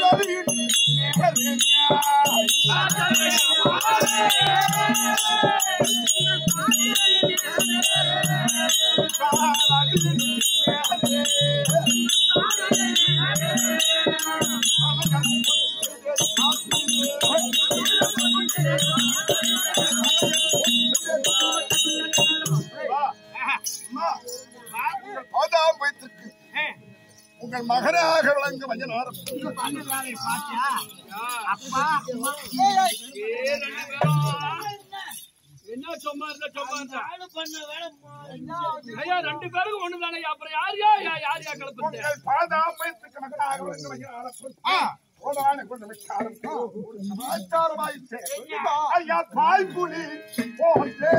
ஆதாம் வயிற்றுக்கு உங்கள் மகனாக விளங்கும் ஐயனார் என்ன சும்மா இருந்தா சும்மா இருந்தா ஐயா ரெண்டு பேருக்கும் ஒண்ணுதானே அப்புறம் யார் யா யார் யார் யா கலப்புறது உங்கள் பாதாம் வயிற்றுக்கு மகனாக விளங்கும் ஐயனார் ஓடான கொண்டு விட்டாலும் சமாச்சாரமாயிற்று ஐயா பாய்புலி போலே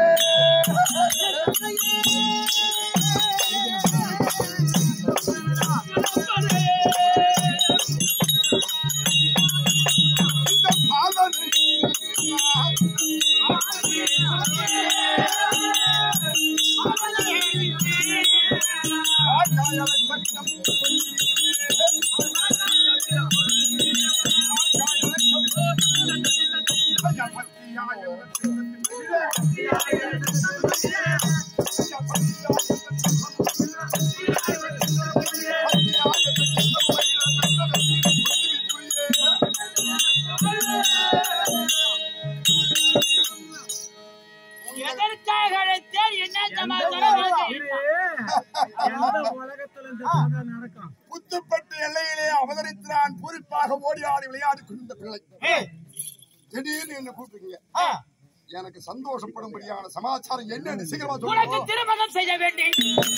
இந்த பாதனை எதற்காக அழைத்தேன் என்ன சமாச்சாரம் புத்துப்பட்டு எல்லையிலே அவதரித்தான் பூரிப்பாக ஓடி ஆடி விளையாடி கொண்ட பிள்ளை திடீர்னு என்ன கூப்பிட்டீங்க எனக்கு சந்தோஷப்படும்படியான சமாச்சாரம் என்னன்னு சீக்கிரமா உனக்கு சொல்லுங்க திருமணம் செய்ய வேண்டேன்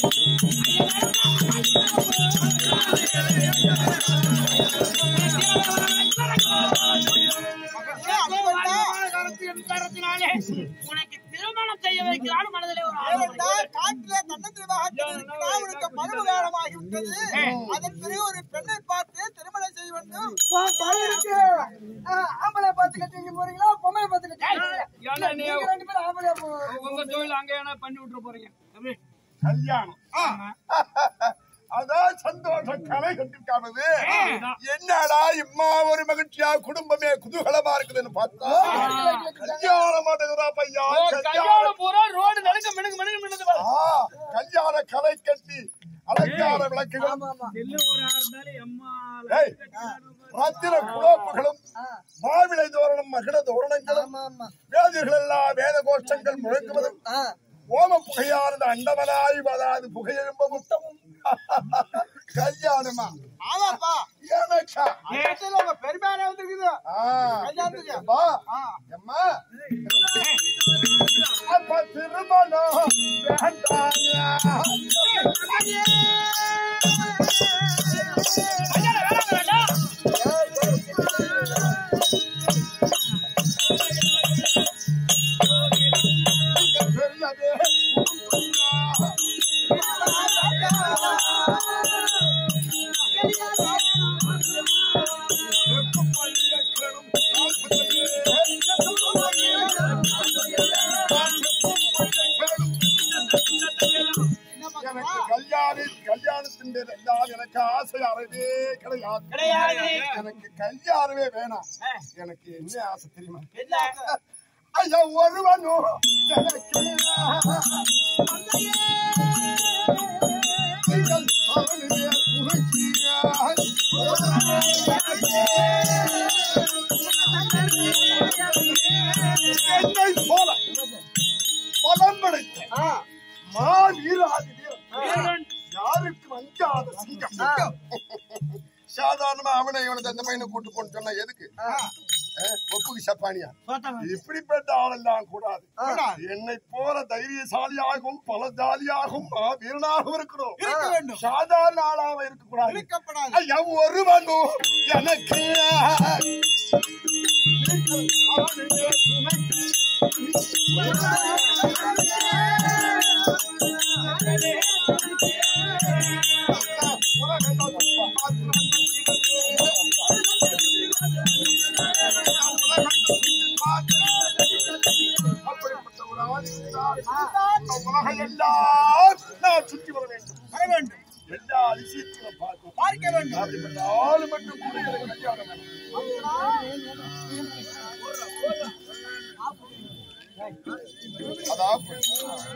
காரணத்தினாலே உனக்கு திருமணம் செய்ய வைக்கிறான் மனதிலே ஒரு ஆர்வம் காட்டிலே தன்னத்திற்காக உனக்கு மரபு காலமாகி விட்டது அதன் பிறகு ஒரு பெண்ணை பார்த்து திருமணம் செய்ய வேண்டும் ஆம்பளை பார்த்து கட்டிங்க போறீங்களா பொம்மையை பார்த்து ஏன்னா நீ கட்டிங்க ரெண்டு பேரும் ஆம்பளையா போ உங்க தொழில் அங்க என்ன பண்ணி விட்டுற போறீங்க அப்படி கல்யாணம் அதான் சந்தோஷம் கலை கட்டிருக்கானது என்னடா இம்மா ஒரு மகிழ்ச்சியா குடும்பமே குதூகலமா இருக்குதுன்னு பார்த்தா கல்யாணம் மாட்டேங்குதா பையா கல்யாணம் கல்யாணம் பூரா ரோடு நடுக்க மினுக்கு மினுக்கு மினுக்கு பாரு. ஆ, கல்யாண கலை கட்டி அலங்கார விளக்குகள் ஏய், ரத்தின குலோப்புகளும் மாவிளை தோரணம் மகிழ தோரணங்களும் வேதிகள் எல்லாம் வேத கோஷங்கள் முழங்குவதும் ஓம புகையானது அண்டவனாய் வராது புகையெழும்ப முட்டமும் கல்யாணமா ஆமாப்பா எனக்கா இடத்துல உங்க பெருமையான வந்துருக்குது ஆ, கல்யாணத்துக்கு அப்பா, அம்மா அப்ப திருமணம் வேண்டாயா பெரியதே எனக்கு கல்யாணி கல்யாணத்தின் எல்லாம் எனக்கு ஆசை அறவே கிடையாது கிடையாது. எனக்கு கல்யாணமே வேணாம் எனக்கு என்ன ஆசை தெரியுமா ஐயா ஒருவனும் எனக்கு நீங்கள் அவனுடைய துணைக்கியாய். என்னை போல பலம் படைத்த மாவீராதி வீரன் யாருக்கு அஞ்சாத சிங்கம் சாதாரணமா அவனை இவனை அந்த பையனை கூட்டு போன்னு சொன்னா எதுக்கு அஹ், ஒப்புக்கு சப்பானியா இப்படிப்பட்ட ஆளெல்லாம் கூடாது என்னை போல தைரியசாலியாகவும் பலசாலியாகவும் வீரனாகவும் இருக்கணும் இருக்க வேண்டும். சாதாரண ஆளாக இருக்கக்கூடாது இருக்கப்படாது ஐயா ஒருவனும் எனக்கு நீங்கள் அவனுடைய துணைக்கு அப்படிப்பட்ட ஒரு ஆள் இருந்தால் இந்த உலகம் எல்லாம் நான் சுற்றி வர வேண்டும் வர வேண்டும் எல்லா விஷயத்திலும் பார்க்க பார்க்க வேண்டும் அப்படிப்பட்ட ஆள் மட்டும் கூட எனக்கு கல்யாணம் வேணும். அது ஆஃப் பண்ணு.